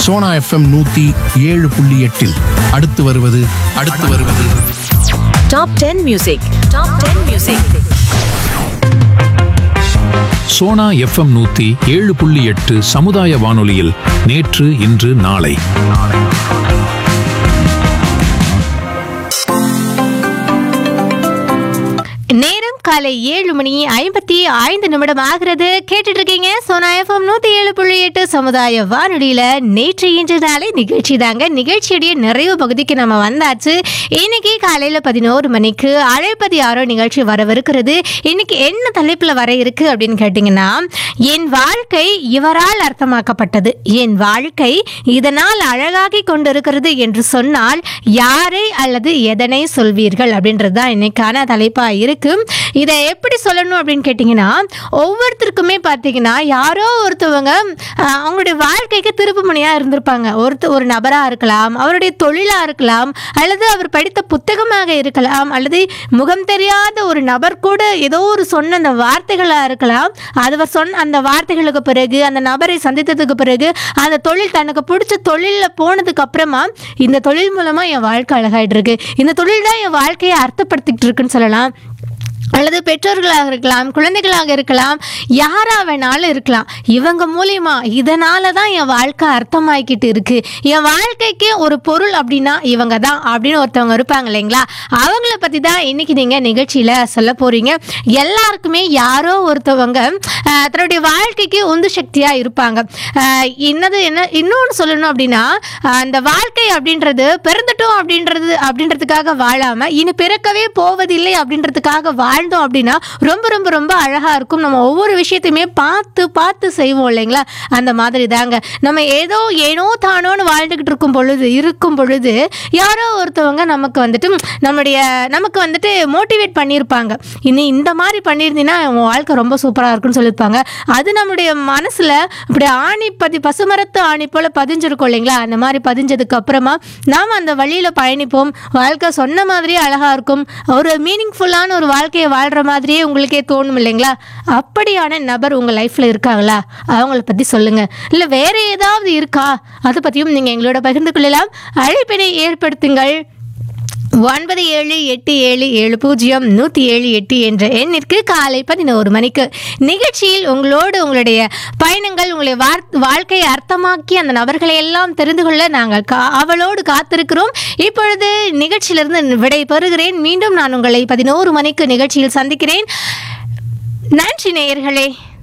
Sona FM நூத்தி ஏழு புள்ளி எட்டில் அடுத்து வருவது அடுத்து வருவது Top 10 Music. Top 10 Music. Sona FM நூத்தி ஏழு புள்ளி எட்டு சமுதாய வானொலியில் நேற்று இன்று நாளை நேரம் காலை ஏழு மணி ஐம்பத்தி ஐந்து நிமிடம் ஆகிறது கேட்டுட்டு இருக்கீங்க சோனா எஃப்எம் நூத்தி ஏழு புள்ளி எட்டு சமுதாய வானொலியில நேற்று இன்று நாளை நிகழ்ச்சி தாங்க நிகழ்ச்சியுடைய நிறைவு பகுதிக்கு நம்ம வந்தாச்சு இன்னைக்கு காலையில பதினோரு மணிக்கு அழைப்பது யாரோ நிகழ்ச்சி வரவிருக்கிறது இன்னைக்கு என்ன தலைப்புல வர இருக்கு அப்படின்னு கேட்டீங்கன்னா என் வாழ்க்கை இவரால் அர்த்தமாக்கப்பட்டது என் வாழ்க்கை இதனால் அழகாகி கொண்டிருக்கிறது என்று சொன்னால் யாரை அல்லது எதனை சொல்வீர்கள் அப்படின்றது தான் இன்னைக்கான தலைப்பா இருக்கு இதை எப்படி சொல்லணும் அப்படின்னு கேட்டிங்கன்னா ஒவ்வொருத்தருக்குமே பார்த்தீங்கன்னா யாரோ ஒருத்தவங்க ஆஹ், அவங்களுடைய வாழ்க்கைக்கு திருப்பு முனையாக இருந்திருப்பாங்க ஒருத்த ஒரு நபராக இருக்கலாம் அவருடைய தொழிலாக இருக்கலாம் அல்லது அவர் படித்த புத்தகமாக இருக்கலாம் அல்லது முகம் தெரியாத ஒரு நபர் கூட ஏதோ ஒரு சொன்ன அந்த வார்த்தைகளாக இருக்கலாம் அது அவர் சொன்ன அந்த வார்த்தைகளுக்கு பிறகு அந்த நபரை சந்தித்ததுக்கு பிறகு அந்த தொழில் தனக்கு பிடிச்ச தொழிலில் போனதுக்கு அப்புறமா இந்த தொழில் மூலமாக என் வாழ்க்கை அழகாயிட்டு இருக்கு இந்த தொழில் தான் என் வாழ்க்கையை அர்த்தப்படுத்திக்கிட்டு இருக்குன்னு சொல்லலாம் அல்லது பெற்றோர்களாக இருக்கலாம் குழந்தைகளாக இருக்கலாம் யாரா வேணாலும் இருக்கலாம் இவங்க மூலியமா இதனால தான் என் வாழ்க்கை அர்த்தமாக்கிட்டு இருக்கு என் வாழ்க்கைக்கு ஒரு பொருள் அப்படின்னா இவங்க தான் அப்படின்னு ஒருத்தவங்க இருப்பாங்க இல்லைங்களா அவங்கள பற்றி தான் இன்னைக்கு நீங்கள் நிகழ்ச்சியில் சொல்ல போறீங்க எல்லாருக்குமே யாரோ ஒருத்தவங்க ஆஹ், தன்னுடைய வாழ்க்கைக்கு உந்து சக்தியாக இருப்பாங்க ஆஹ், என்னது என்ன இன்னொன்று சொல்லணும் அப்படின்னா ஆஹ், அந்த வாழ்க்கை அப்படின்றது பிறந்துட்டோம் அப்படின்றது அப்படின்றதுக்காக வாழாமல் இனி பிறக்கவே போவதில்லை அப்படின்றதுக்காக வாழ்ந்தோம் அப்படின்னா ரொம்ப ரொம்ப ரொம்ப அழகாக இருக்கும் நம்ம ஒவ்வொரு விஷயத்தையுமே பார்த்து பார்த்து செய்வோம் இல்லைங்களா அந்த மாதிரி தாங்க நம்ம ஏதோ ஏனோ தானோன்னு வாழ்ந்துக்கிட்டு இருக்கும் பொழுது இருக்கும் பொழுது யாரோ ஒருத்தவங்க நமக்கு வந்துட்டு நம்முடைய நமக்கு வந்துட்டு மோட்டிவேட் பண்ணியிருப்பாங்க இனி இந்த மாதிரி பண்ணியிருந்தீங்கன்னா உன் வாழ்க்கை ரொம்ப சூப்பராக இருக்குன்னு சொல்லியிருப்பாங்க அது நம்முடைய மனசில் இப்படி ஆணி பதி பசுமரத்து ஆணி போல் பதிஞ்சிருக்கும் இல்லைங்களா அந்த மாதிரி பதிஞ்சதுக்கு அப்புறமா நாம் அந்த வழியில் பயணிப்போம் வாழ்க்கை சொன்ன மாதிரியே அழகாக இருக்கும் ஒரு மீனிங்ஃபுல்லான ஒரு வாழ்க்கையை வாழ்கிற மாதிரியே உங்களுக்கே தோணும் இல்லைங்களா அப்படியான நபர் உங்கள் லைஃப்பில் இருக்காங்களா அவங்கள பற்றி சொல்லுங்கள் இல்லை வேறு ஏதாவது இருக்கா அதை பற்றியும் நீங்கள் எங்களோட பகிர்ந்து கொள்ளலாம் அழைப்பினை ஏற்படுத்துங்கள் ஒன்பது ஏழு எட்டு ஏழு ஏழு பூஜ்ஜியம் நூற்றி ஏழு எட்டு என்ற எண்ணிற்கு காலை பதினோரு மணிக்கு நிகழ்ச்சியில் உங்களோடு உங்களுடைய பயணங்கள் உங்களுடைய வார் வாழ்க்கையை அர்த்தமாக்கி அந்த நபர்களை எல்லாம் தெரிந்து கொள்ள நாங்கள் கா அவளோடு காத்திருக்கிறோம் இப்பொழுது நிகழ்ச்சியிலிருந்து விடை பெறுகிறேன் மீண்டும் நான் உங்களை பதினோரு மணிக்கு நிகழ்ச்சியில் சந்திக்கிறேன் நன்றி நேயர்களே